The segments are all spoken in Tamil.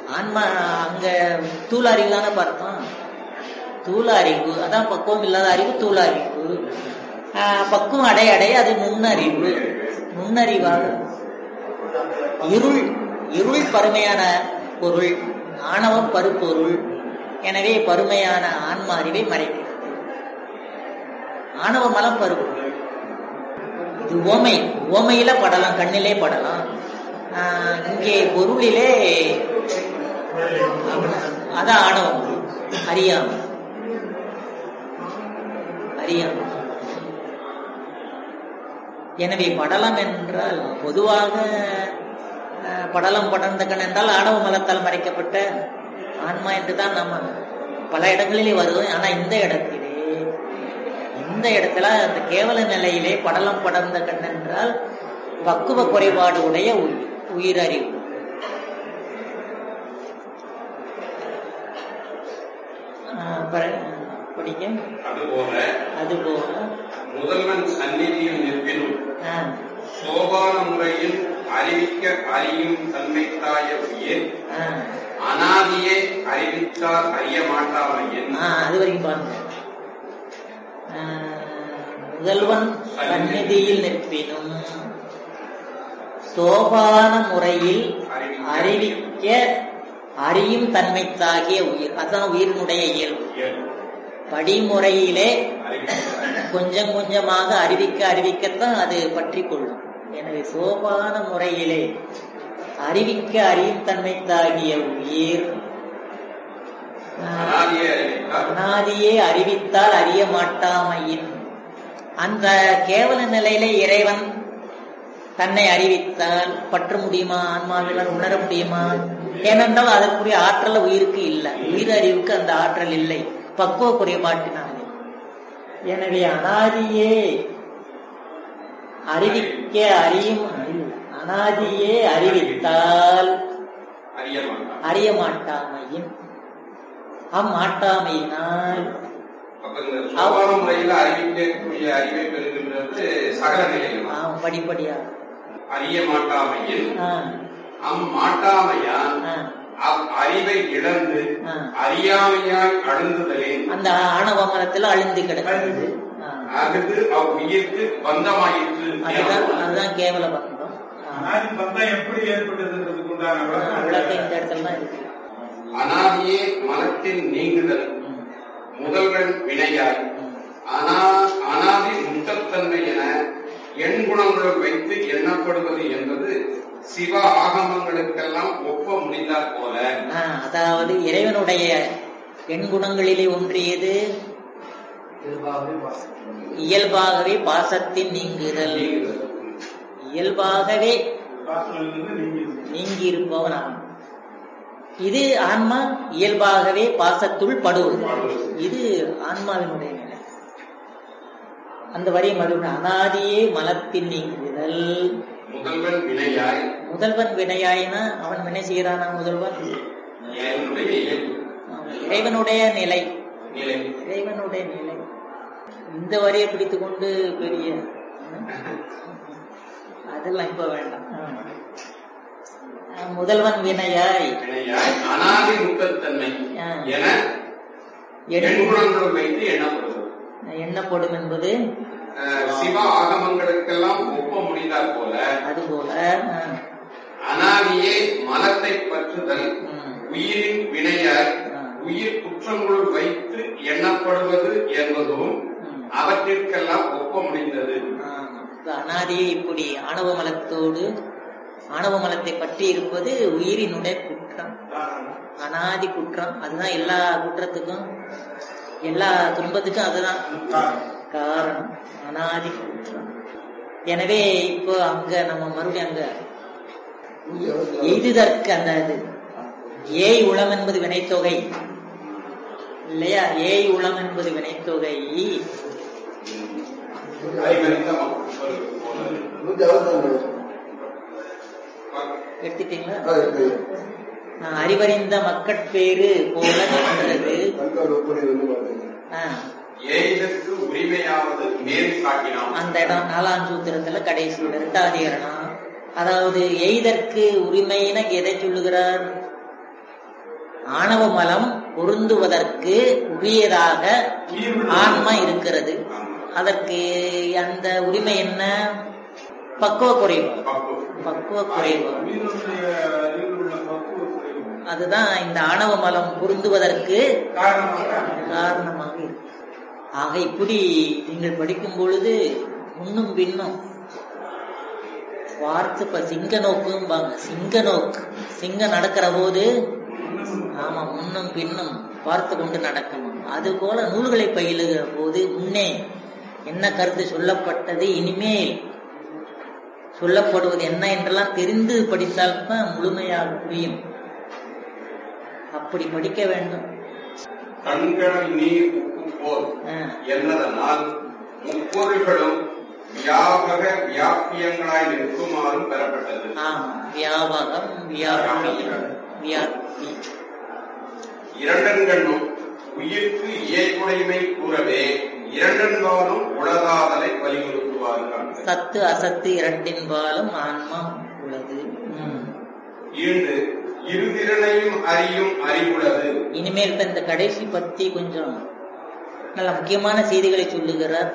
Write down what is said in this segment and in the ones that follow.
ஆன்மா அங்க தூள அறிவு தானே பார்த்தோம் தூள அறிவு அதான் பக்குவம் இல்லாத அறிவு தூள அறிவு ஆஹ் பக்குவம் அடைய அடைய அது நுண்ணறிவு நுண்ணறிவாக இருள் இருள் பருமையான பொருள் ஆணவம் பருப்பொருள் எனவே பருமையான ஆன்ம அறிவை மறைக்கிறது ஆணவ மலம் பருப்பொருள் இது ஓமை ஓமையில படலாம் கண்ணிலே படலாம் ஆஹ் இங்கே பொருளிலே அதான் ஆணவம் அறியாம அறியாம எனவே படலம் என்றால் பொதுவாக அஹ், படலம் படர்ந்த கண் என்றால் ஆணவ மலத்தால் மறைக்கப்பட்ட ஆன்மா என்றுதான் நம்ம பல இடங்களிலே வருவோம் ஆனா இந்த இடத்திலே இந்த இடத்துல அந்த கேவல நிலையிலே படலம் படர்ந்த கண் என்றால் பக்குவ குறைபாடு உடைய உயி- உயிரறிவு ஆஹ், பர- படிக்க அதுபோல அதுபோல முதல்வன் சந்நிதியில் நிற்பினும் ஆஹ், சோபான முறையில் அறிவிக்க அறியும் தன்மைத்தாய உயிர் ஆஹ், அனாதியே அறிவித்தால் அறிய மாட்டாமையின் ஆஹ், அது வரைக்கும் பாருங்க ஆஹ், முதல்வன் சந்நிதியில் நிற்பினும் சோபான முறையில் அறிவிக்க அறியும் தன்மைத்தாகிய உயிர் அதான் உயிரினுடைய இயல்பு படிமுறையிலே கொஞ்சம் கொஞ்சமாக அறிவிக்க அறிவிக்கத்தான் அது பற்றி கொள்ளும் எனவே சோபான முறையிலே அறிவிக்க அறியும் தன்மைத்தாகிய உயிர் ஆஹ், அனாதியே அறிவித்தால் அனாதியே அறிவித்தால் அறிய மாட்டாமையின் அந்த கேவல நிலையிலே இறைவன் தன்னை அறிவித்தால் பற்ற முடியுமா ஆன்மாவினால் உணர முடியுமா ஏனென்றால் அதற்குரிய ஆற்றல் உயிருக்கு இல்லை உயிர் அறிவுக்கு அந்த ஆற்றல் இல்லை பக்குவ குறைபாட்டினாலே எனவே அனாதியே அறிவிக்க அறியும் அனாதியே அறிவித்தால் அறிய மாட்டான் அறிய மாட்டாமையின் அம்மாட்டாமையினால் அப்ப இந்த சோபான முறையில் அறிவிக்கக்கூடிய அறிவை பெறுகின்றது சகல நிலையில் ஆம், படிப்படியா அறிய மாட்டாமையில் ஆ, அம்மாட்டாமையால் ஆ. அவ் அறிவை இழந்து ஆ. அறியாமையாய் அழுந்துதலின் அந்த ஆணவ மரத்துல அழிந்து கிடக்கிறது ஆ. அகுது அவ்வுயிர்க்கு பந்தமாயிற்று அதுதான் அதுதான் கேவல பந்தம் ஆ. அனாதி பந்தம் எப்படி ஏற்பட்டதுன்றதுக்கு உண்டான விளக்கம் விளக்கம் இந்த இடத்துல தான் இருக்கு அனாதியே மனத்தின் நீங்குதல் ம். முதல்வன் வினையாய் அனா அனாதி முத்தத்தன்மை என எண் குணங்களுள் வைத்து எண்ணப்படுவது என்பது சிவ ஆகமங்களுக்கெல்லாம் ஒப்ப முடிந்தாற் போல ஆ, அதாவது இறைவனுடைய எண் குணங்களிலே ஒன்றியது இயல்பாகவே பாசத்தின் நீங்குதல் இயல்பாகவே பாசனத்திலிருந்து நீங்கி நீங்கி இருப்பவன் ஆன்மா இது ஆன்மா இயல்பாகவே பாசத்துள் படுவது இது ஆன்மாவினுடைய நிலை அந்த வரி மறுபடியும் அனாதியே மலத்தின் நீங்குதல் முதல்வன் வினையாய் முதல்வன் வினையாயினா அவன் வினை செய்கிறானா முதல்வன் என்னுடைய இயல்பு அவன் இறைவனுடைய நிலை நிலை இறைவனுடைய நிலை இந்த வரியை பிடித்துக் கொண்டு பெரிய அதெல்லாம் இப்ப வேண்டாம் ஆ. முதல்வன் வினையாய் வினையாய் அனாதி முத்தத்தன்மை ஆ. என எண் எண் குணங்களுள் வைத்து எண்ணப்படுவது எண்ணப்படும் என்பது அஹ், சிவ ஆகமங்களுக்கெல்லாம் ஒப்ப முடிந்தாற் போல அதுபோல ஆ, அனாதியே மலத்தை பற்றுதல் ம், உயிரின் வினையாய் ஆ. உயிர் குற்றங்களுள் வைத்து எண்ணப்படுவது என்பதும் ம். அவற்றிற்கெல்லாம் ஒப்ப முடிந்தது ஆமா. இப்ப அனாதியே இப்படி ஆணவ மலத்தோடு ஆணவ மலத்தை பற்றி இருப்பது உயிரினுடைய குற்றம் அனாதி குற்றம் அதுதான் எல்லா குற்றத்துக்கும் எல்லா துன்பத்துக்கும் அதுதான் காரணம் அனாதி குற்றம் எனவே இப்போ அங்க நம்ம மறுபடியும் அங்க எய்துதற்கு அந்த இது ஏய் உளம் என்பது வினைத்தொகை இல்லையா ஏய் உளம் என்பது வினைத்தொகை அறிவறிந்த நூத்தி அறுபத்தி எடுத்துட்டீங்களா ரெண்டு நான் அறிவறிந்த மக்கட்பேறு போல நின்றது தற்கால ஒப்பனை வந்து பாருங்க ஆ, ஏய்தற்கு உரிமையாவது மேல் காட்டினான் அந்த இடம் நாலாம் சூத்திரத்துல கடைசியில் இரண்டாவது இரணம் அதாவது எய்தற்கு உரிமையின எதை சொல்லுகிறார் ஆணவ மலம் பொருந்துவதற்கு உரியதாக ஆன்மா இருக்கிறது அதற்கு அந்த உரிமை என்ன பக்குவ குறைவு பக்குவம். பக்குவ குறைவு உயிரினுடைய அறிவில் உள்ள பக்குவ குறைவு அதுதான் இந்த ஆணவ மலம் பொருந்துவதற்கு காரணமாக காரணமாக இருக்கு ஆக இப்படி நீங்கள் படிக்கும் பொழுது முன்னும் பின்னும் பார்த்து இப்ப சிங்க நோக்கும்பாங்க சிங்க நோக்கு சிங்கம் நடக்கிற போது ஆமா முன்னும் பின்னும் பார்த்து கொண்டு நடக்கணும் அது போல நூல்களை பயிலுகிற போது முன்னே என்ன கருத்து சொல்லப்பட்டது இனிமேல் சொல்லப்படுவது என்ன என்றெல்லாம் தெரிந்து படித்தால்தான் முழுமையாக புரியும் அப்படி படிக்க வேண்டும் கண்கடல் நீர் உப்பு போல் ஆ. என்னதனால் முப்பொருள்களும் வியாபக வியாபியங்களாய் நிற்குமாறும் பெறப்பட்டது ஆமா வியாபகம் வியாபி வியாப்தி இரண்டன்கண்ணும் உயிர்க்கு இயல்புடைமை கூறவே இரண்டன்காலும் உலகாதலை வலியுறுத்துவார்கள் சத்து அசத்து இரண்டின்பாலும் ஆன்மா உள்ளது ம். ஈண்டு இருதிறனையும் அறியும் அறிவுள்ளது இனிமேல் இப்ப இந்த கடைசி பத்தி கொஞ்சம் நல்ல முக்கியமான செய்திகளை சொல்லுகிறார்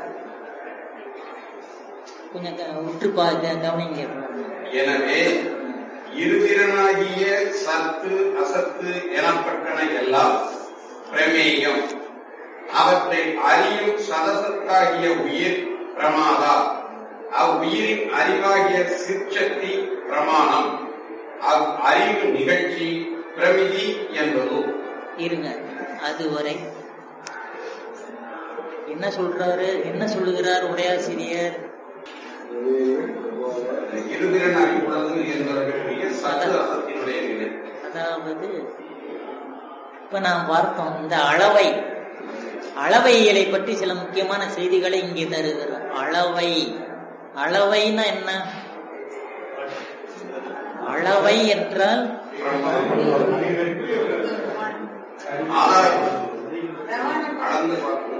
கொஞ்சம் க- உற்று பார்க்க கவனிங்க எனவே இருதிறனாகிய சத்து அசத்து எனப்பட்டன எல்லாம் பிரமேயம் அவற்றை அறியும் சதசத்தாகிய உயிர் பிரமாதா அவ்வுயிரின் அறிவாகிய சிற்சக்தி பிரமாணம் அவ் அறிவு நிகழ்ச்சி பிரமிதி என்பது இருங்க அதுவரை என்ன சொல்றாரு என்ன சொல்லுகிறார் உரையாசிரியர் இருதிறன் அறிவுள்ளது என்பதற்குரிய சத்து அசத்தினுடைய நிலை அதாவது இப்ப நாம் பார்த்தோம் இந்த அளவை அளவையியலை பற்றி சில முக்கியமான செய்திகளை இங்கே தருகிறார் அளவை அளவைன்னா என்ன அளவை என்றால் ஆதாரம் அளந்து பார்க்கணும்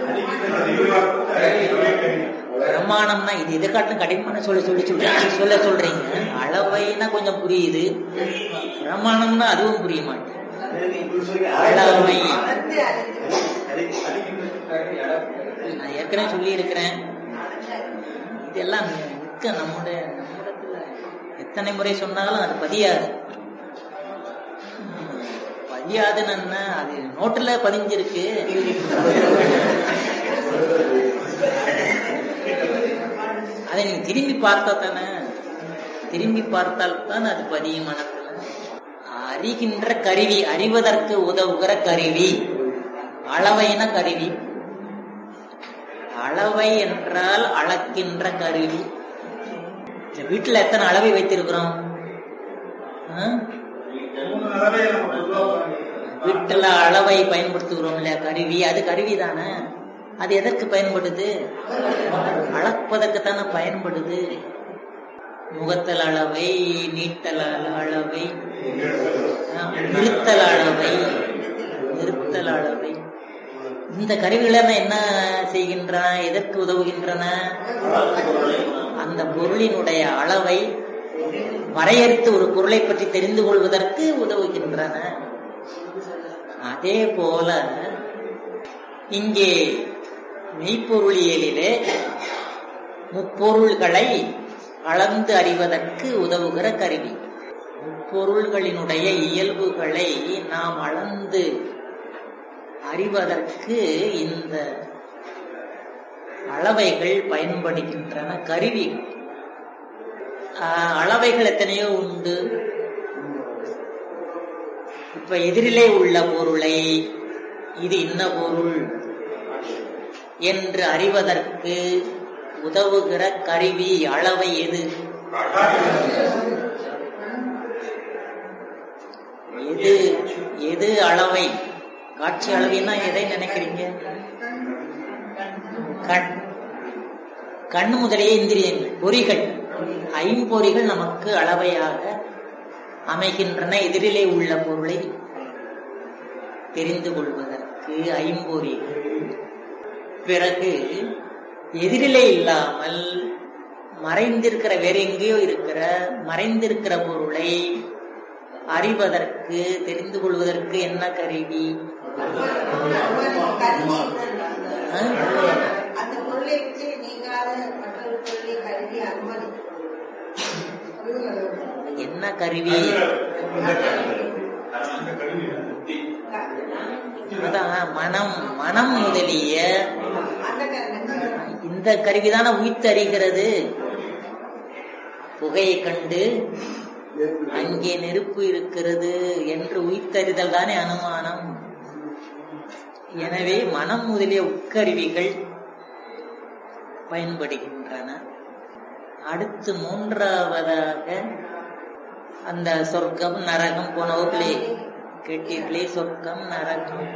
பிரமாணம்னா இது இதை காட்டும் கடினமான சொல்ல சொல்லி சொல்லி சொல்ல சொல்றீங்க அளவைன்னா கொஞ்சம் புரியுது பிரமாணம்னா அதுவும் புரிய மாட்டேன் அளவை நான் ஏற்கனவே சொல்லி இருக்கிறேன் இதெல்லாம் மிக்க நம்முடைய நம்மிடத்துல எத்தனை முறை சொன்னாலும் அது பதியாது பதியாதுன்னு என்ன அது நோட்டுல பதிஞ்சிருக்கு அதை நீங்க திரும்பி பார்த்தா தானே திரும்பி பார்த்தால் தான் அது பதியும் மனத்துல அறிகின்ற கருவி அறிவதற்கு உதவுகிற கருவி அளவைன கருவி அளவை என்றால் அளக்கின்ற கருவி இந்த வீட்டுல எத்தனை அளவை வைத்திருக்கிறோம் ஆ? மூணு அளவை நம்ம பொதுவாக வீட்டுல அளவை பயன்படுத்துகிறோம் இல்லையா கருவி அது கருவி தானே அது எதற்கு பயன்படுது அளப்பதற்கு தானே பயன்படுது முகத்தல் அளவை நீட்டல் அள- அளவை ஆ, நிறுத்தல் அளவை நிறுத்தல் அளவை இந்த கருவிகள் என்ன செய்கின்றன எதற்கு உதவுகின்றன அந்த பொருளினுடைய அளவை வரையறுத்து ஒரு பொருளை பற்றி தெரிந்து கொள்வதற்கு உதவுகின்றன அதே போல இங்கே மெய்ப்பொருளியலிலே முப்பொருள்களை அளந்து அறிவதற்கு உதவுகிற கருவி முப்பொருள்களினுடைய இயல்புகளை நாம் அளந்து அறிவதற்கு இந்த அளவைகள் பயன்படுகின்றன கருவி ஆஹ், அளவைகள் எத்தனையோ உண்டு இப்ப எதிரிலே உள்ள பொருளை இது இன்ன பொருள் என்று அறிவதற்கு உதவுகிற கருவி அளவை எது எது எது அளவை காட்சி அளவைன்னா எதை நினைக்கிறீங்க கண் கண் முதலிய இந்திரியங்கள் பொறிகள் ஐம்பொறிகள் நமக்கு அளவையாக அமைகின்றன எதிரிலே உள்ள பொருளை தெரிந்து கொள்வதற்கு ஐம்பொறிகள் பிறகு எதிரிலே இல்லாமல் மறைந்திருக்கிற வேற எங்கேயோ இருக்கிற மறைந்திருக்கிற பொருளை அறிவதற்கு தெரிந்து கொள்வதற்கு என்ன கருவி ஆ? அந்த பொருளை விட்டு நீங்காத மற்றொரு பொருளை கருதி அனுமதி என்ன கருவி அதான் மனம் மனம் முதலிய அந்த கருவி இந்த கருவிதான உயிர்த்தறிகிறது புகையை கண்டு அங்கே நெருப்பு இருக்கிறது என்று உயிர்த்தறிதல் தானே அனுமானம் எனவே மனம் முதலிய உட்கருவிகள் பயன்படுகின்றன அடுத்து மூன்றாவதாக அந்த சொர்க்கம் நரகம் போன வகுப்பிலே கேட்டீர்களே சொர்க்கம் நரகம்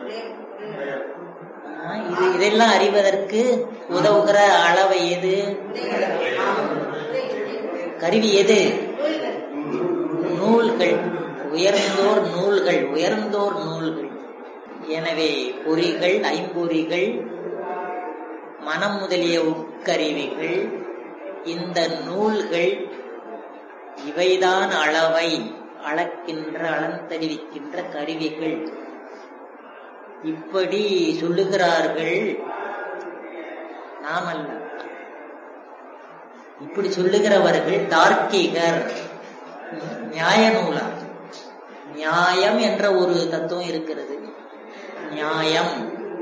ஆ, இது இதெல்லாம் அறிவதற்கு உதவுகிற அளவை எது கருவி எது நூல்கள் உயர்ந்தோர் நூல்கள் உயர்ந்தோர் நூல்கள் எனவே பொறிகள் ஐம்பொறிகள் மனம் முதலிய உட்கருவிகள் இந்த நூல்கள் இவைதான் அளவை அளக்கின்ற அளந்தறிவிக்கின்ற கருவிகள் இப்படி சொல்லுகிறார்கள் நாம் அல்ல இப்படி சொல்லுகிறவர்கள் தார்க்கிகர் நியாய நூலர் நியாயம் என்ற ஒரு தத்துவம் இருக்கிறது நியாயம்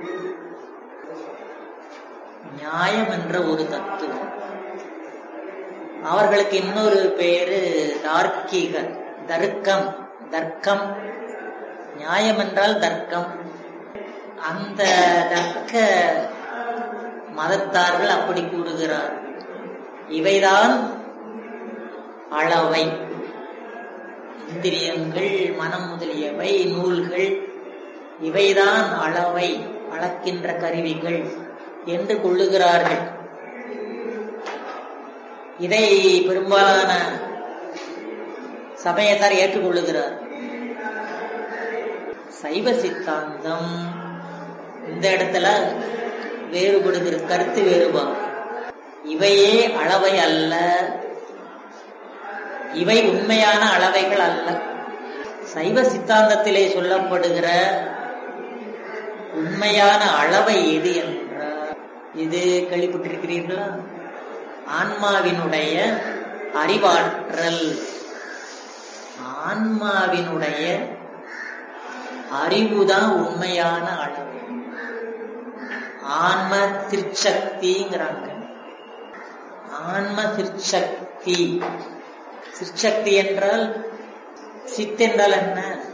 நியாயம் என்ற ஒரு தத்துவம் அவர்களுக்கு இன்னொரு பேரு தார்க்கிகர் தர்க்கம் தர்க்கம் நியாயம் என்றால் தர்க்கம் அந்த தர்க்க மதத்தார்கள் அப்படி கூறுகிறார் இவைதான் அளவை இந்திரியங்கள் மனம் முதலியவை நூல்கள் இவைதான் அளவை அளக்கின்ற கருவிகள் என்று கொள்ளுகிறார்கள் இதை பெரும்பாலான சமயத்தார் ஏற்றுக்கொள்ளுகிறார் சைவ சித்தாந்தம் இந்த இடத்துல வேறுபடுகிற கருத்து வேறுபாடு இவையே அளவை அல்ல இவை உண்மையான அளவைகள் அல்ல சைவ சித்தாந்தத்திலே சொல்லப்படுகிற உண்மையான அளவை எது என்றால் இது கேள்விப்பட்டிருக்கிறீர்களா ஆன்மாவினுடைய அறிவாற்றல் ஆன்மாவினுடைய அறிவுதான் உண்மையான அளவு ஆன்ம திருச்சக்திங்கிறாங்க ஆன்ம திருச்சக்தி சிற்சக்தி என்றால் சித் என்றால் என்ன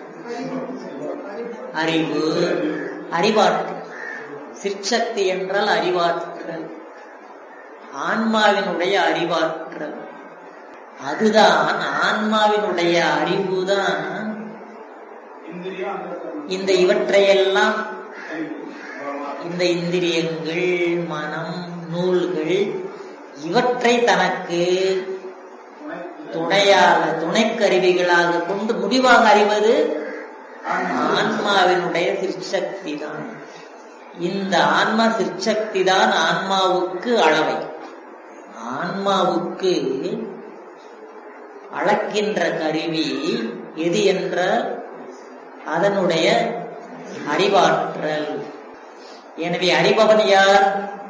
அறிவு அறிவாற்றல் சிற்சக்தி என்றால் அறிவாற்றல் ஆன்மாவினுடைய அறிவாற்றல் அதுதான் ஆன்மாவினுடைய அறிவுதான் இந்திரியம் அந்த இந்த இவற்றையெல்லாம் இந்த இந்திரியங்கள் மனம் நூல்கள் இவற்றை தனக்கு துணையாக துணைக்கருவிகளாக கொண்டு முடிவாக அறிவது ஆன்மாவினுடைய சிற்சக்தி தான் இந்த ஆன்மா சிற்சக்தி தான் ஆன்மாவுக்கு அளவை ஆன்மாவுக்கு அளக்கின்ற கருவி எது என்ற அதனுடைய அறிவாற்றல் எனவே அறிபவன் யார்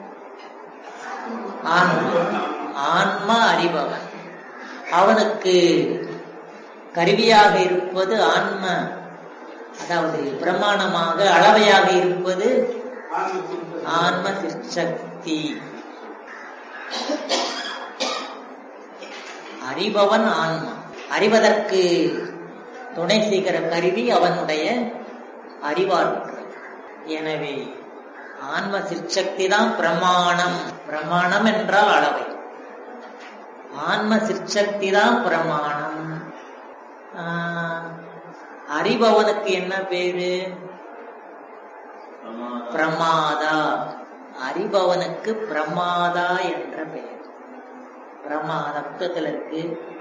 ஆன்மா ஆன்மா அறிபவன் அவனுக்கு கருவியாக இருப்பது ஆன்ம அதாவது பிரமாணமாக அளவையாக இருப்பது ஆன்ம சிற்சக்தி அறிபவன் ஆன்மா அறிவதற்கு துணை செய்கிற கருவி அவனுடைய அறிவாற்றல் எனவே ஆன்ம சிற்சக்தி தான் பிரமாணம் பிரமாணம் என்றால் அளவை ஆன்ம சிற்சக்தி தான் பிரமாணம் ஆஹ், அறிபவனுக்கு என்ன பேரு பிரமாதா அறிபவனுக்கு பிரமாதா என்ற பெயர் பிரமாதத்துவத்தில் இருக்கு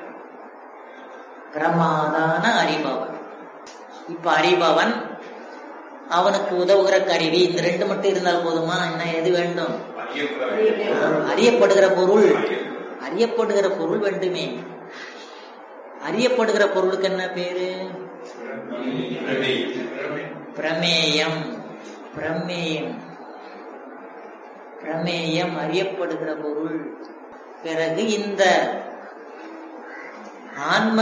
பிரமாதான அறிபவன் இப்ப அறிபவன் அவனுக்கு உதவுகிற கருவி இந்த ரெண்டு மட்டும் இருந்தால் போதுமா என்ன எது வேண்டும் அறியப்படுகிற பொருள் அறியப்படுகிற பொருள் வேண்டுமே அறியப்படுகிற பொருளுக்கு என்ன பேரு பிரமேயம் பிரமேயம் பிரமேயம் அறியப்படுகிற பொருள் பிறகு இந்த ஆன்ம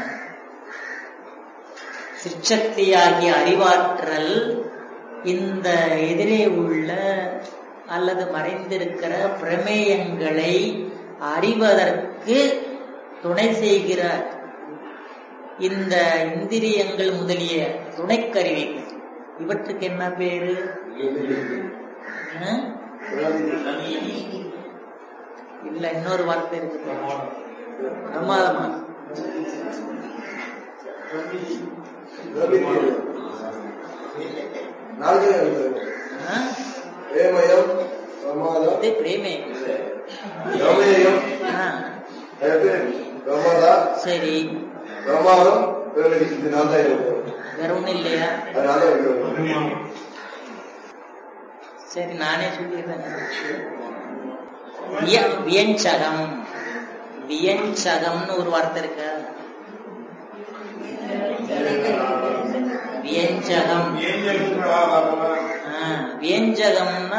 சிற்சக்தியாகிய அறிவாற்றல் இந்த எதிரே உள்ள அல்லது மறைந்திருக்கிற பிரமேயங்களை அறிவதற்கு துணை செய்கிற இந்த இந்திரியங்கள் முதலிய துணைக்கருவிகள் இவற்றுக்கு என்ன பேரு ஆ? இல்ல இன்னொரு வார்த்தை இருக்கு பிரமாதமா நாளைக்கு ஆ? பிரேமயம் பிரமாதம் இது பிரேமே பிரமேயம் ஆ, அடுத்து பிரமாதா சரி பிரமாதம் பிரமேயம் இது நான் தான் இருக்கேன் வேற ஒண்ணும் இல்லையா அதனால இருக்கேன் சரி நானே சொல்லிடுறேன் விய- வியஞ்சகம் வியஞ்சகம்னு ஒரு வார்த்தை இருக்கா வியஞ்சகம் ஆ, வியஞ்சகம்னா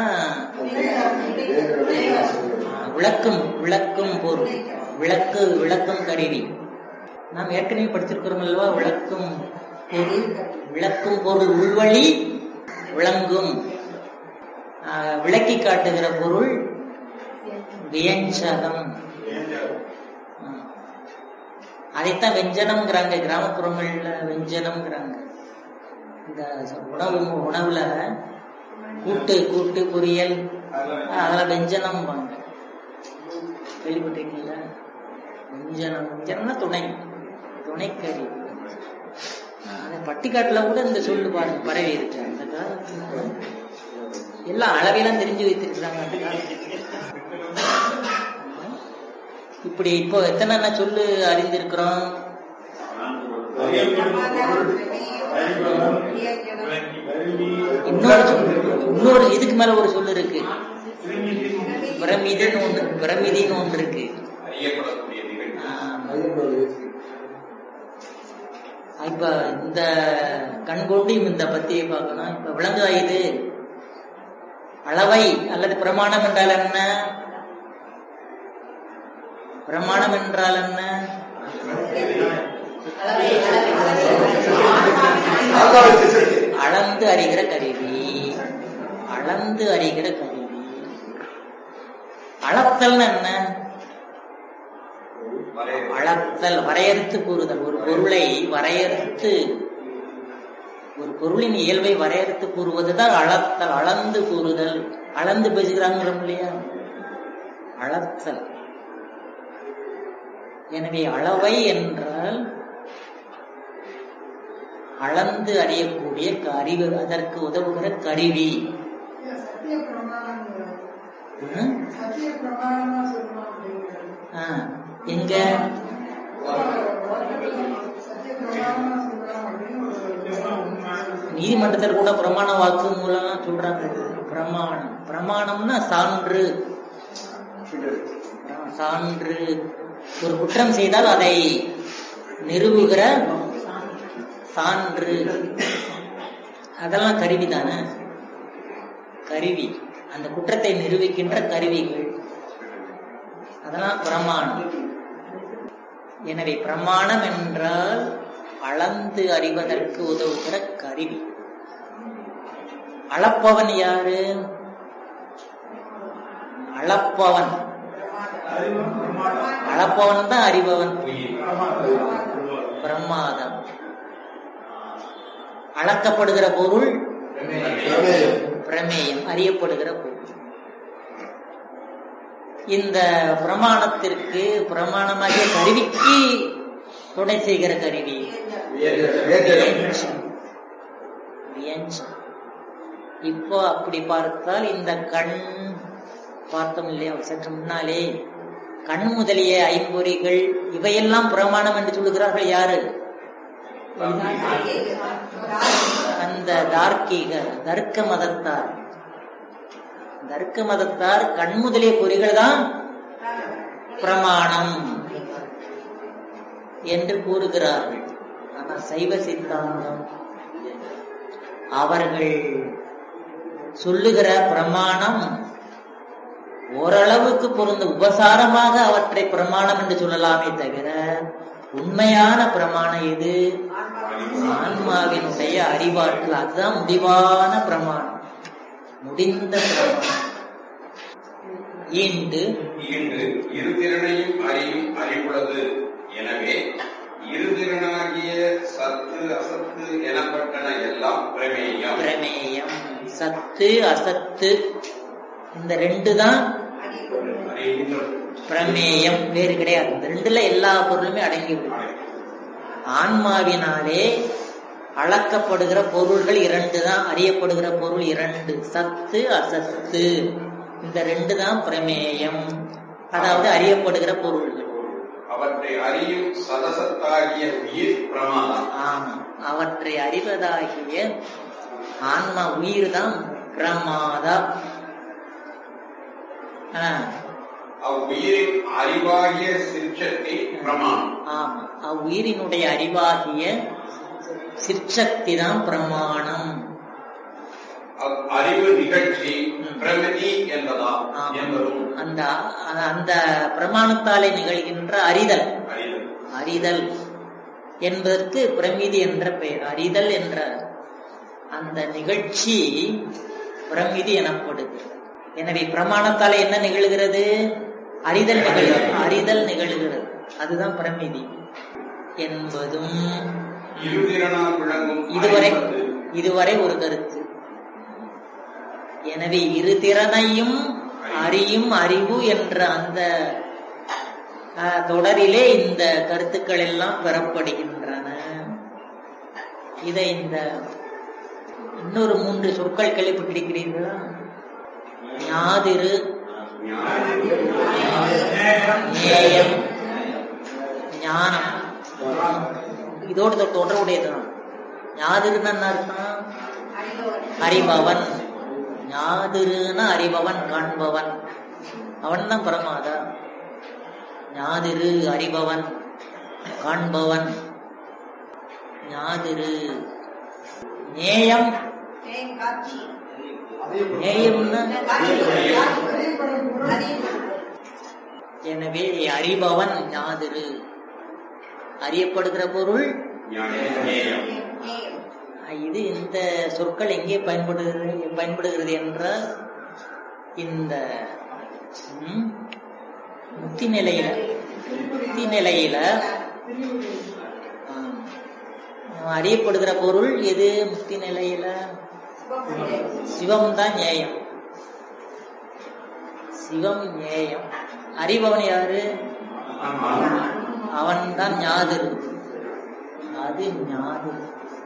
ஆ, விளக்கும் விளக்கும் பொருள் விளக்கு விளக்கும் கருவி நாம் ஏற்கனவே படிச்சிருக்கிறோம் அல்லவா விளக்கும் பொருள் விளக்கும் பொருள் உள்வழி விளங்கும் ஆ, விளக்கி காட்டுகிற பொருள் வியஞ்சகம் ஆ. அதைத்தான் வெஞ்சனம்ங்கிறாங்க கிராமப்புறங்கள்ல வெஞ்சனம்ங்கிறாங்க இந்த உணவு உணவுல கூட்டு கூட்டு பொரியல் அதெல்லாம் வெஞ்சனம் கேள்விப்பட்டிருக்கீங்களா வெஞ்சனம் வெஞ்சனம்னா துணை துணைக்கறி அது பட்டிக்காட்டுல கூட இந்த சொல்லு பாருங்க பரவி இருக்கு அந்த காலத்துல எல்லாம் அளவையெல்லாம் தெரிஞ்சு வைத்திருக்கிறாங்க அந்த காலத்துல இப்படி இப்போ எத்தனை சொல்லு அறிந்திருக்கிறோம் இன்னொரு சொல்லு- இன்னொரு இதுக்கு மேல ஒரு சொல்லு இருக்கு பிரமிதின்னு ஒண்ணு பிரமிதின்னு ஒன்று இருக்கு அறியப்படக்கூடிய நிகழ்ச்சி ஆ, இப்ப இந்த கண்கொண்டு இந்த பத்தியை பார்க்கணும் இப்ப விளங்குதா இது அளவை அல்லது பிரமாணம் என்றால் என்ன பிரமாணம் என்றால் என்ன ஆத்மாவை சிருஷ்டி. அளந்து அறிகிற கருவி அளந்து அறிகிற கருவி அளத்தல் என்ன வரையறை. அளத்தல் வரையறுத்து கூறுதல் ஒரு பொருளை வரையறுத்து ஒரு பொருளின் இயல்பை வரையறுத்து கூறுவதுதான் அளத்தல் அளந்து கூறுதல் அளந்து பேசுகிறாங்கிறோம் இல்லையா அளத்தல் எனவே அளவை என்றால் அளந்து அறியக்கூடிய அறிவு அதற்கு உதவுகிற கருவி ம்? ஆ, எங்க நீதிமன்றத்தில் கூட பிரமாண வாக்கு மூலம் சொல்றாங்க பிரமாணம் பிரமாணம்னா சான்று சான்று ஒரு குற்றம் செய்தால் அதை நிறுவுகிற சான்று அதெல்லாம் கருவி தானே கருவி அந்த குற்றத்தை நிரூபிக்கின்ற கருவிகள் அதெல்லாம் பிரமாணம் எனவே பிரமாணம் என்றால் அளந்து அறிவதற்கு உதவுகிற கருவி அளப்பவன் யாரு அளப்பவன் அளப்பவன் தான் அறிபவன் பிரமாதம் அளக்கப்படுகிற பொருள் பிரமேயம். பிரமேயம் அறியப்படுகிற பொருள் இந்த பிரமாணத்திற்கு பிரமாணமாகிய கருவிக்கு துணை செய்கிற கருவி வியஞ்சனம். வியஞ்சனம். இப்போ அப்படி பார்த்தால் இந்த கண் பார்த்தோம் இல்லையா சற்று முன்னாலே கண் முதலிய ஐம்பொறிகள் இவையெல்லாம் பிரமாணம் என்று சொல்லுகிறார்கள் யாரு அந்த தார்க்கீக தர்க்க மதத்தார் தர்க்க மதத்தார் கண் முதலிய பொறிகள் தான் பிரமாணம் என்று கூறுகிறார்கள் ஆனா சைவ சித்தாந்தம் அவர்கள் சொல்லுகிற பிரமாணம் ஓரளவுக்கு பொருந்த உபசாரமாக அவற்றை பிரமாணம் என்று சொல்லலாமே தவிர உண்மையான பிரமாணம் எது ஆன்மாவினுடைய அறிவாற்றல் அதுதான் முடிவான பிரமாணம் முடிந்த பிரமாணம் ஈண்டு ஈண்டு இருதிறனையும் அறியும் அறிவுள்ளது எனவே இருதிறனாகிய சத்து அசத்து எனப்பட்டன எல்லாம் பிரமேயம் பிரமேயம் சத்து அசத்து இந்த ரெண்டு தான் பிரமேயம் வேறு கிடையாது இந்த ரெண்டுல எல்லா பொருளுமே அடங்கிவிடும் ஆன்மாவினாலே அளக்கப்படுகிற பொருள்கள் இரண்டு தான் அறியப்படுகிற பொருள் இரண்டு சத்து அசத்து இந்த ரெண்டு தான் பிரமேயம் அதாவது அறியப்படுகிற பொருள்கள் அவற்றை அறியும் சதசத்தாகிய உயிர் பிரமாதம் ஆமா அவற்றை அறிவதாகிய ஆன்மா உயிர் தான் பிரமாதா ஆ, அவ்வுயிரின் அறிவாகிய சிற்சக்தி பிரமாணம் ஆமா அவ்வுயிரினுடைய அறிவாகிய சிற்சக்தி தான் பிரமாணம் அவ் அறிவு நிகழ்ச்சி பிரமிதி என்பதா ஆமா. என்பதும் அந்த அந்த பிரமாணத்தாலே நிகழ்கின்ற அறிதல் அறிவு அறிதல் என்பதற்கு பிரமிதி என்ற பெயர் அறிதல் என்ற அந்த நிகழ்ச்சி பிரமிதி எனப்படுகிறது எனவே பிரமாணத்தாலே என்ன நிகழ்கிறது அறிதல் நிகழ்கிறது அறிதல் நிகழ்கிறது அதுதான் பிரமிதி என்பதும் இருதிறனால் விளங்கும் இதுவரை அறிவது இதுவரை ஒரு கருத்து எனவே இரு திறனையும் அறியும் அறிவு என்ற அந்த அஹ், தொடரிலே இந்த கருத்துக்கள் எல்லாம் பெறப்படுகின்றன இதை இந்த இன்னொரு மூன்று சொற்கள் கேள்விப்பட்டிருக்கிறீர்களா ஞாதிரு நேயம் ஞானம் இதோடு தொ- தொடர்புடையதுதான் ஞாதிருன்னு என்ன அர்த்தம் அறிபவன் ஞாதிருன்னா அறிபவன் காண்பவன் அவன் தான் பரமாதா ஞாதிரு அறிபவன் காண்பவன் ஞாதிரு நேயம் காட்சி நேயம்னா காட்சி எனவே அறிபவன் ஞாதிரு அறியப்படுகிற பொருள் நேயம். இது இந்த சொற்கள் எங்கே பயன்படுகிறது பயன்படுகிறது என்றால் இந்த ம், முக்தி நிலையில முக்தி நிலையில ஆம், அறியப்படுகிற பொருள் எது முக்தி நிலையில சிவம் தான் நியாயம் சிவம் நியாயம் அறிபவன் யாரு அவன் தான் ஞாதிரு அது ஞாதிரு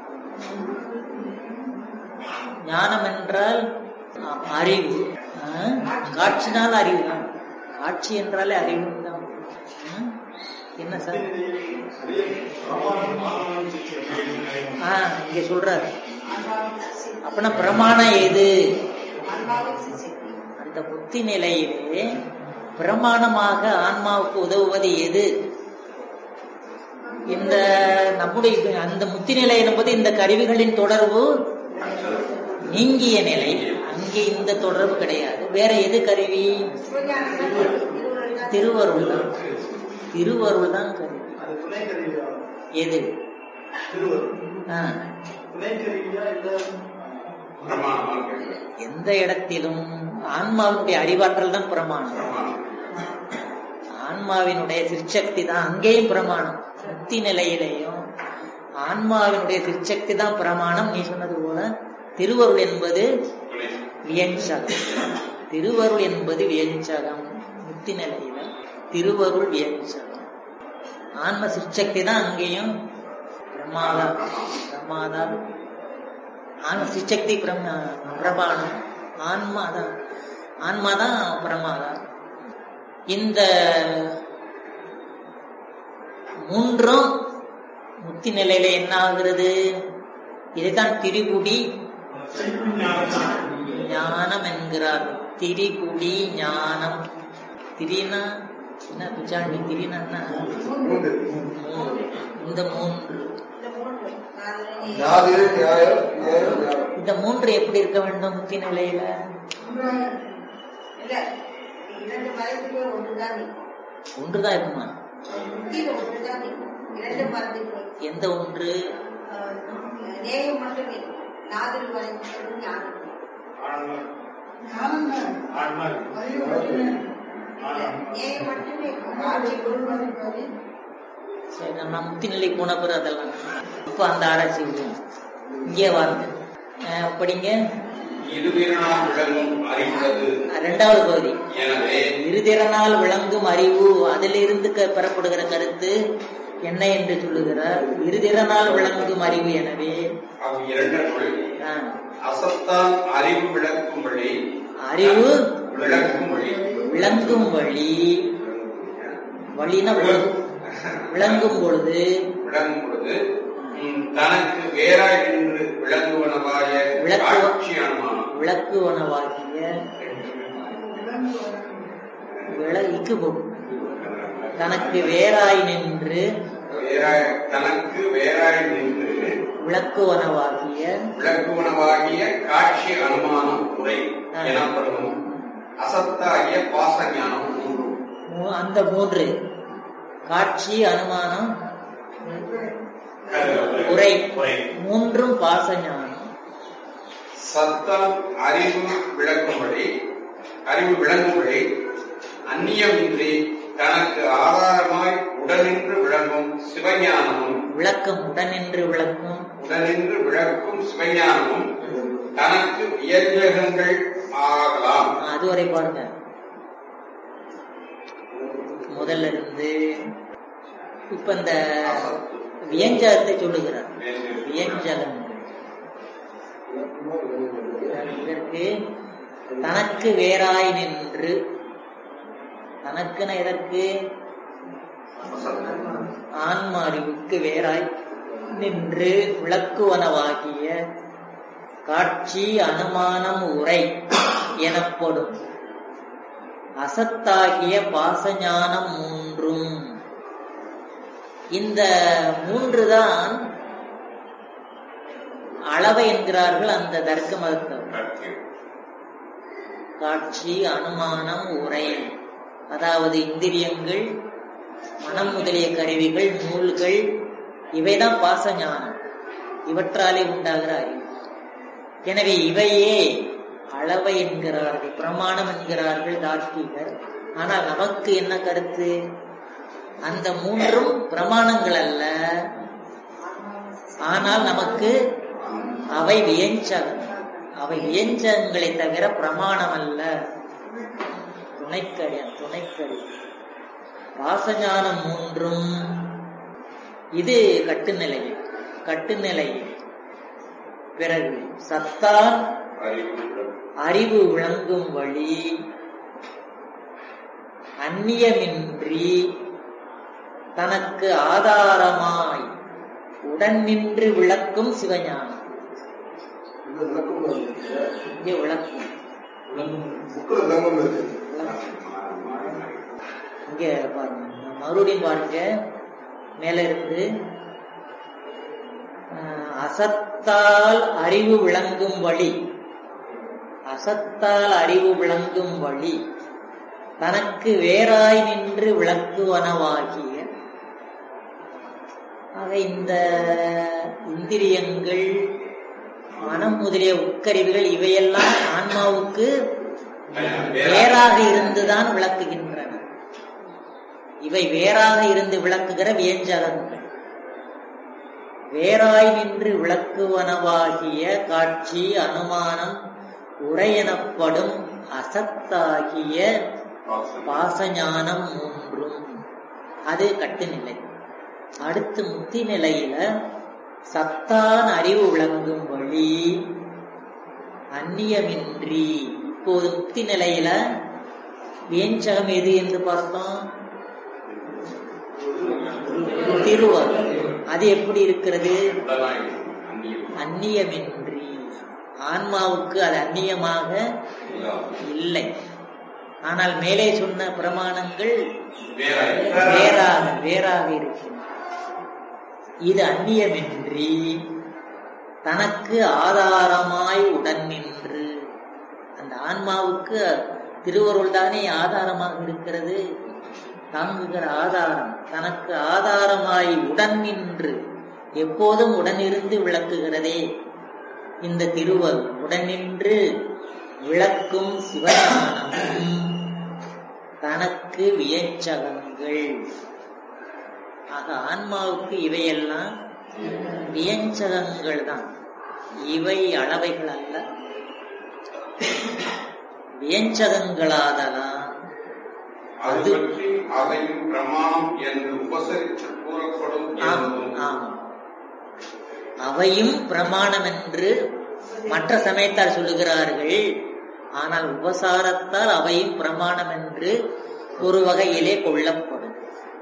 ஞானம் என்றால் ஆம், அறிவு ஆ, காட்சினால் அறிவு தான் காட்சி என்றாலே அறிவு தான் ம்? என்ன சார் ஆ இங்க சொல்றாரு அப்படின்னா பிரமாணம் எது அந்த புத்தி நிலையிலே பிரமாணமாக ஆன்மாவுக்கு உதவுவது எது இந்த நம்முடைய இது- அந்த முத்தி நிலை என்பது இந்த கருவிகளின் தொடர்பு நீங்கிய நிலை அங்கே இந்த தொடர்பு கிடையாது வேற எது கருவி திருவருள் தான் திருவருள் தான் கருவி அது துணை கருவியா எது திருவருள் ஆ, துணை கருவியா இல்ல பிரமாணமாக கேட்கிறது. எந்த இடத்திலும் ஆன்மாவினுடைய அறிவாற்றல் தான் பிரமாணம் பிரமாணம். ஆன்மாவினுடைய திருச்சக்தி தான் அங்கேயும் பிரமாணம் முக்தி நிலையிலேயும் ஆன்மாவினுடைய திருச்சக்தி தான் பிரமாணம் நீ சொன்னது போல திருவருள் என்பது துணை. வியஞ்சகம் திருவருள் என்பது வியஞ்சகம் முக்தி நிலையில திருவருள் வியஞ்சகம் ஆன்ம சிற்சக்தி தான் அங்கேயும் பிரமாதா பிரமாதா ஆன்ம சிற்சக்தி பிரம பிரமாணம் ஆன்மா தான் ஆன்மா தான் பிரமாதா இந்த மூன்றும் முக்தி நிலையில என்ன ஆகுறது இதுதான் திரிகுடி ஞானம் என்கிறார் திரிகுடி ஞானம் திரினா என்ன பிச்சாண்டி திரினா மூன்று இந்த மூன்று இந்த மூன்று நாலு நாதிரு நியாயம் நியாயம் நியாயம் இந்த மூன்று எப்படி இருக்க வேண்டும் முத்தி நிலையில இல்ல இரண்டு மரத்துக்கு ஒன்றுதான் நிற்கும் ஒன்றுதான் இருக்குமா முத்தியில ஒன்றுதான் நிற்கும் இரண்டு மரத்துக்கு எந்த ஒன்று நேயம் மட்டும் நிற்கும் நாதில் வரைக்கும் ஞானம் நேயம் மட்டுமே இருக்கும் ஆட்சி குருமதி சரி நம்ம முத்தி நிலை போன பிறகு அதெல்லாம் இப்ப அந்த ஆராய்ச்சி விடுவோம் இங்கே வாருங்க அஹ் படிங்க இருவிரனால் விளங்கும் அறிவுள்ளது ரெண்டாவது பகுதி எனவே இருதிறனால் விளங்கும் அறிவு அதிலிருந்து க- பெறப்படுகிற கருத்து என்ன என்று சொல்லுகிறார் இருதிறனால் விளங்கும் அறிவு எனவே அவ் இரண்டனுள் ஆ, அசத்தான் அறிவு விளக்கும்படி அறிவு விளக்கும்படி விளங்கும் வழி வழினா பொழுது விளங்கும் பொழுது விளங்கும் பொழுது ம், தனக்கு வேறாய் நின்று விளங்குவனவாய விளக்கு- காட்சி அனுமானம் விளக்குவனவாகிய விளக்கு போகும் தனக்கு வேறாய் நின்று வேறாய் தனக்கு வேறாய் நின்று விளக்குவனவாகிய விளக்குவனவாகிய காட்சி அனுமானம் உரை ஆ. எனப்படும் அசத்தாகிய பாச ஞானம் மூன்று மூ- அந்த மூன்று காட்சி அனுமானம் உரை மூன்றும் பாசஞானம் சத்தம் அறிவு விளக்கும்படி அறிவு விளங்கும்படி அந்நியமின்றி தனக்கு ஆதாரமாய் உடனின்று விளங்கும் சிவஞானமும் விளக்கம் உடனின்று விளக்கும் உடனின்று விளக்கும் சிவஞானமும் தனக்கு இயல்பகங்கள் ஆகலாம் அதுவரை பாருங்க முதல்ல இருந்து இப்ப இந்த வியஞ்சகத்தை சொல்லுகிறார் வியஞ்சகங்கள் இதற்கு தனக்கு வேறாய் நின்று தனக்குன எதற்கு ஆன்ம அறிவுக்கு வேறாய் நின்று விளக்குவனவாகிய காட்சி அனுமானம் உரை எனப்படும் அசத்தாகிய பாசஞானம் மூன்றும் இந்த மூன்றுதான் அளவை என்கிறார்கள் அந்த தர்க்க மதத்தவர் காட்சி அனுமானம் உரை அதாவது இந்திரியங்கள் மனம் முதலிய கருவிகள் நூல்கள் இவைதான் பாசஞானம் இவற்றாலே உண்டாகிற அறிவு எனவே இவையே அளவை என்கிறார்கள் பிரமாணம் என்கிறார்கள் தார்க்கிகர் ஆனால் நமக்கு என்ன கருத்து அந்த மூன்றும் பிரமாணங்கள் அல்ல ஆனால் நமக்கு அவை வியஞ்சகம் அவை வியஞ்சகங்களை தவிர பிரமாணம் அல்ல துணைக்கடி துணைக்கடி பாசஞானம் மூன்றும் இது கட்டுநிலை கட்டுநிலை பிறகு சத்தான் அறிவு விளக்கும் அறிவு விளங்கும் வழி அந்நியமின்றி தனக்கு ஆதாரமாய் உடன் நின்று விளக்கும் சிவஞானம் இந்த விளக்கம் இருக்கு. இங்கே விளக்கும் புக்கில் விளக்கம் இருக்கு இங்க பாருங்க மறுபடியும் பாருங்க மேல இருந்து ஆஹ், அசத்தால் அறிவு விளங்கும் வழி அசத்தால் அறிவு விளங்கும் வழி தனக்கு வேறாய் நின்று விளக்குவனவாகிய ஆக இந்த இந்திரியங்கள் மனம் முதலிய உட்கருவிகள் இவையெல்லாம் ஆன்மாவுக்கு வேறாக இருந்துதான் விளக்குகின்றன இவை வேறாக இருந்து விளக்குகிற வியஞ்சகங்கள் வேறாய் நின்று விளக்குவனவாகிய காட்சி அனுமானம் உரை எனப்படும் அசத்தாகிய பாசஞானம் மூன்றும் அது கட்டுநிலை அடுத்து முத்தி நிலையில சத்தான் அறிவு விளங்கும் வழி அந்நியமின்றி இப்போது முக்தி நிலையில வேஞ்சகம் எது என்று பார்த்தோம் திருவருள் அது எப்படி இருக்கிறது அந்நியமின்றி ஆன்மாவுக்கு அது அந்நியமாக இல்லை ஆனால் மேலே சொன்ன பிரமாணங்கள் வேறாய் வேறாக வேறாக இருக்கின்றன இது அந்நியமின்றி தனக்கு ஆதாரமாய் உடன் நின்று அந்த ஆன்மாவுக்கு திருவருள் தானே ஆதாரமாக இருக்கிறது தாங்குகிற ஆதாரம் தனக்கு ஆதாரமாய் உடன் நின்று எப்போதும் உடனிருந்து விளக்குகிறதே இந்த திருவருள் உடன் நின்று விளக்கும் சிவஞானமும் தனக்கு வியஞ்சகங்கள் ஆக ஆன்மாவுக்கு இவையெல்லாம் வியஞ்சகங்கள் தான் இவை அளவைகள் அல்ல வியஞ்சகங்களாதலாம் அது பற்றி அவையும் பிரமாணம் என்று உபசரித்து கூறப்படும் ஆம், என்பதும் ஆம். அவையும் பிரமாணம் என்று மற்ற சமயத்தார் சொல்லுகிறார்கள் ஆனால் உபசாரத்தால் அவையும் பிரமாணம் என்று ஒரு வகையிலே கொள்ளப்படும்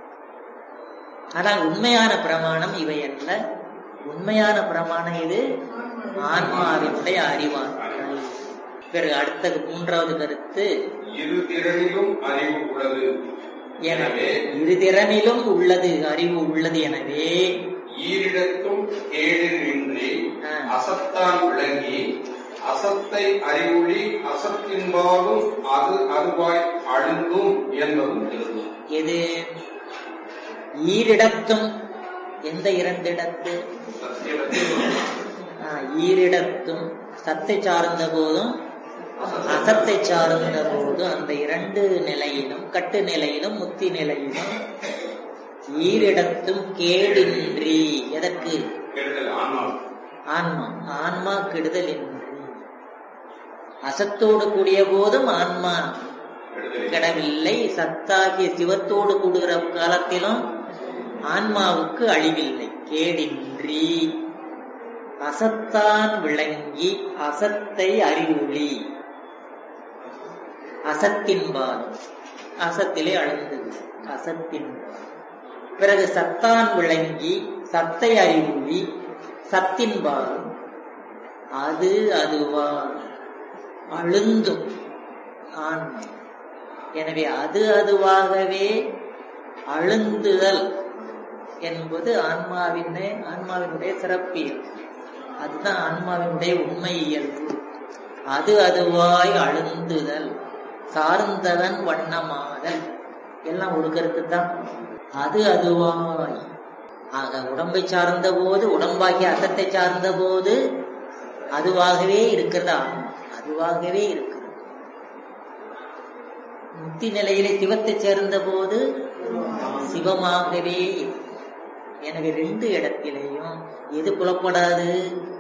ஆனால் உண்மையான பிரமாணம் இவை அல்ல உண்மையான பிரமாணம் இது ஆன்மாவினுடைய அறிவாற்றல் பிறகு அடுத்தது மூன்றாவது கருத்து இரு திறனிலும் அறிவு உள்ளது எனவே இரு திறனிலும் உள்ளது அறிவு உள்ளது எனவே ஈரிடத்தும் கேடின்றி ஆ. அசத்தான் விளங்கி அசத்தை அறிவுளி அசத்தின்பாலும் அது அதுவாய் அழுந்தும் என்பதும் எழுதும் எது ஈரிடத்தும் எந்த இரண்டிடத்து ஆ, ஈரிடத்தும் சத்தை சார்ந்த போதும் அசத்தை சார்ந்த போதும் அந்த இரண்டு நிலையிலும் கட்டு நிலையிலும் முத்தி நிலையிலும் ஈரிடத்தும் கேடின்றி எதற்கு கெடுதல் ஆன்மா ஆன்மா ஆன்மா கெடுதல் என்று அசத்தோடு கூடிய போதும் ஆன்மா கெடுதல் கெடவில்லை சத்தாகிய சிவத்தோடு கூடுகிற காலத்திலும் ஆன்மாவுக்கு அழிவில்லை கேடின்றி அசத்தான் விளங்கி அசத்தை அறிவுளி அசத்தின்பால் அசத்திலே அழுந்தது அசத்தின் பிறகு சத்தான் விளங்கி சத்தை அறிவுளி சத்தின்பால் அது அதுவா அழுந்தும் ஆன்மா எனவே அது அதுவாகவே அழுந்துதல் என்பது ஆன்மாவின் ஆன்மாவினுடைய சிறப்பியல் அதுதான் ஆன்மாவினுடைய உண்மை இயல்பு அது அதுவாய் அழுந்துதல் சார்ந்தவன் வண்ணமாதல் எல்லாம் ஒரு கருத்து தான் அது அதுவாய் ஆக உடம்பை சார்ந்த போது உடம்பாகிய அசத்தை சார்ந்த போது அதுவாகவே இருக்கிறது ஆன்மா அதுவாகவே இருக்கிறது முக்தி நிலையிலே சிவத்தை சேர்ந்த போது சிவமாகவே இருக்கிறது. எனவே ரெண்டு இடத்திலேயும் எது புலப்படாது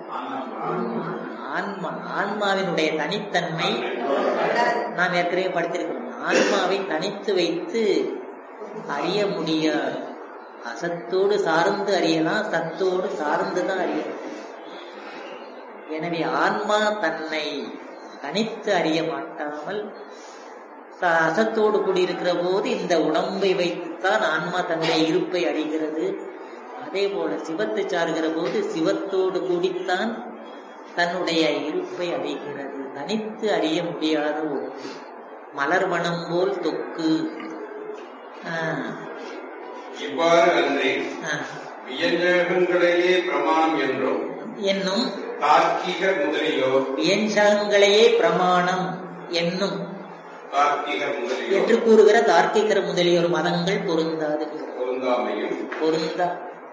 ஆன்மா ஆன்மாவினுடைய தனித்தன்மை நாம் ஏற்கனவே படித்திருக்கிறோம் ஆன்மாவை தனித்து வைத்து அறிய முடியாது அசத்தோடு சார்ந்து அறியலாம் சத்தோடு சார்ந்து தான் அறியலாம் எனவே ஆன்மா தன்னை தனித்து அறிய மாட்டாமல் ச- அசத்தோடு கூடியிருக்கிற போது இந்த உடம்பை வைத்துத்தான் ஆன்மா தன்னுடைய இருப்பை அறிகிறது அதே போல சிவத்தை சார்கிற போது சிவத்தோடு கூடித்தான் தன்னுடைய இருப்பை அறிகிறது தனித்து அறிய முடியாத ஒன்று மலர் மணம் போல் தொக்கு ஆஹ், இவ்வாறு அன்றி ஆஹ். வியஞ்சகங்களையே பிரமாணம் என்றும் என்னும் தார்க்கிக முதலியோர் வியஞ்சகங்களையே பிரமாணம் என்னும் தார்க்கிக முதலியோர் என்று கூறுகிற தார்க்கிகர் முதலியோர் மதங்கள் பொருந்தாது பொருந்தாமையும் பொருந்தா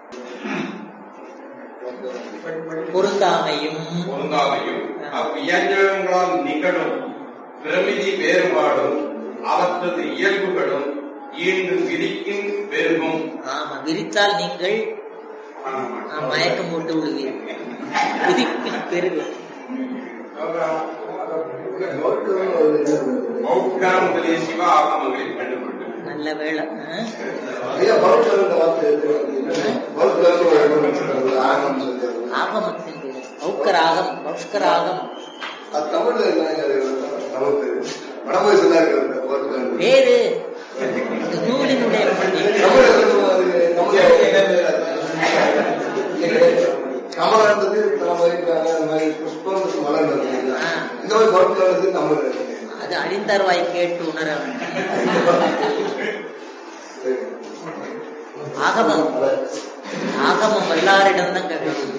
பொருந்தாமையும் பொருந்தாமையும் அவ்வியஞ்சகங்களால் நிகழும் பிரமிதி வேறுபாடும் அவற்றது இயல்புகளும் ஈண்டு விரிக்கும் பெருகும் ஆமா விரித்தால் நீங்கள் ஆ, மயக்கம் போட்டு விடுவீர்கள் விதிப்பின் பெருகு மௌக்கார முதலிய சிவ ஆகமங்களில் கண்டுகொண்டு நல்ல வேலை ஆ? ஐயா பௌத்தர் இந்த வார்த்தை இருக்கு. பௌத்தர் ஒரு இடம் சொல்றது, ஆகம் சொல்றது. ஆகமத்தின் பேரு பௌக்கராகம் பௌஷ்கராகம் அது தமிழ்ல என்னங்க அது? நமக்கு வடமொழி சொன்னா இருக்கிறது பௌத்தர். வேறு இந்த நூலினுடைய பள்ளி. தமிழ்ல சொல்லுவோம் அது தமிழ்ல கமலன்றது தலைமுறை அந்த மாதிரி புஷ்பம் மலர்ந்தது ஆ. இந்த மாதிரி பௌத்தர் தமிழ்ல இருக்கு. அது அறிந்தர்வாய் கேட்டு உணர வேண்டும் ஆகமம் ஆகமம் எல்லாரிடம் தான் கேட்கணும்